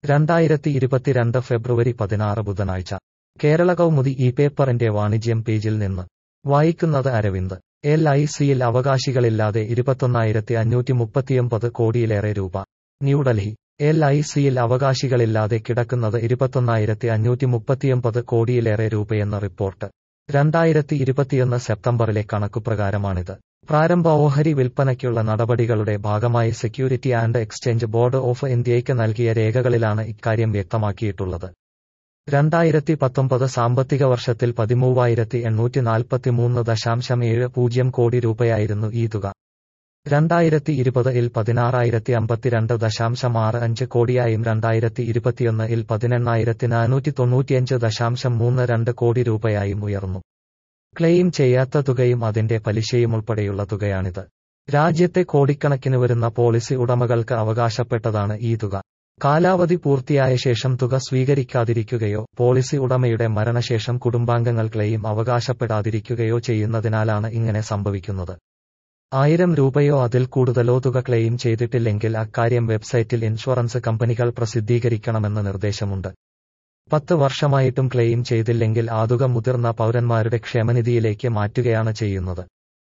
രണ്ടായിരത്തി ഇരുപത്തിരണ്ട് ഫെബ്രുവരി പതിനാറ് ബുധനാഴ്ച കേരള കൗമുദി ഈ പേപ്പറിന്റെ വാണിജ്യം പേജിൽ നിന്ന് വായിക്കുന്നത് അരവിന്ദ് എൽ ഐ സിയിൽ അവകാശികളില്ലാതെ ഇരുപത്തൊന്നായിരത്തി അഞ്ഞൂറ്റി മുപ്പത്തിയൊമ്പത് കോടിയിലേറെ രൂപ ന്യൂഡൽഹി എൽ ഐ സിയിൽ അവകാശികളില്ലാതെ കിടക്കുന്നത് ഇരുപത്തൊന്നായിരത്തി അഞ്ഞൂറ്റി മുപ്പത്തിയൊമ്പത് കോടിയിലേറെ രൂപയെന്ന റിപ്പോർട്ട് രണ്ടായിരത്തി ഇരുപത്തിയൊന്ന് സെപ്റ്റംബറിലെ കണക്കുപ്രകാരമാണിത് പ്രാരംഭ ഓഹരി വിൽപ്പനയ്ക്കുള്ള നടപടികളുടെ ഭാഗമായി security and exchange board of ഇന്ത്യയ്ക്ക് നൽകിയ രേഖകളിലാണ് ഇക്കാര്യം വ്യക്തമാക്കിയിട്ടുള്ളത് രണ്ടായിരത്തി പത്തൊമ്പത് സാമ്പത്തിക വർഷത്തിൽ പതിമൂവായിരത്തി എണ്ണൂറ്റി നാൽപ്പത്തിമൂന്ന് ദശാംശം ഏഴ് പൂജ്യം കോടി രൂപയായിരുന്നു ഈ തുക രണ്ടായിരത്തി ഇരുപത് ഇൽ പതിനാറായിരത്തി അമ്പത്തിരണ്ട് ദശാംശം ആറ് അഞ്ച് കോടിയായും രണ്ടായിരത്തി ഇരുപത്തിയൊന്ന് ഇൽ പതിനെണ്ണായിരത്തി നാനൂറ്റി തൊണ്ണൂറ്റിയഞ്ച് ദശാംശം മൂന്ന് രണ്ട് കോടി രൂപയായും ഉയർന്നു ക്ലെയിം ചെയ്യാത്ത തുകയും അതിന്റെ പലിശയും ഉൾപ്പെടെയുള്ള തുകയാണിത് രാജ്യത്തെ കോടിക്കണക്കിന് വരുന്ന പോളിസി ഉടമകൾക്ക് അവകാശപ്പെട്ടതാണ് ഈ തുക കാലാവധി പൂർത്തിയായ ശേഷം തുക സ്വീകരിക്കാതിരിക്കുകയോ പോളിസി ഉടമയുടെ മരണശേഷം കുടുംബാംഗങ്ങൾ ക്ലെയിം അവകാശപ്പെടാതിരിക്കുകയോ ചെയ്യുന്നതിനാലാണ് ഇങ്ങനെ സംഭവിക്കുന്നത് ആയിരം രൂപയോ അതിൽ കൂടുതലോ തുക ക്ലെയിം ചെയ്തിട്ടില്ലെങ്കിൽ അക്കാര്യം വെബ്സൈറ്റിൽ ഇൻഷുറൻസ് കമ്പനികൾ പ്രസിദ്ധീകരിക്കണമെന്ന് നിർദ്ദേശമുണ്ട് പത്ത് വർഷമായിട്ടും ക്ലെയിം ചെയ്തില്ലെങ്കിൽ ആ തുക മുതിർന്ന പൗരന്മാരുടെ ക്ഷേമനിധിയിലേക്ക് മാറ്റുകയാണ് ചെയ്യുന്നത്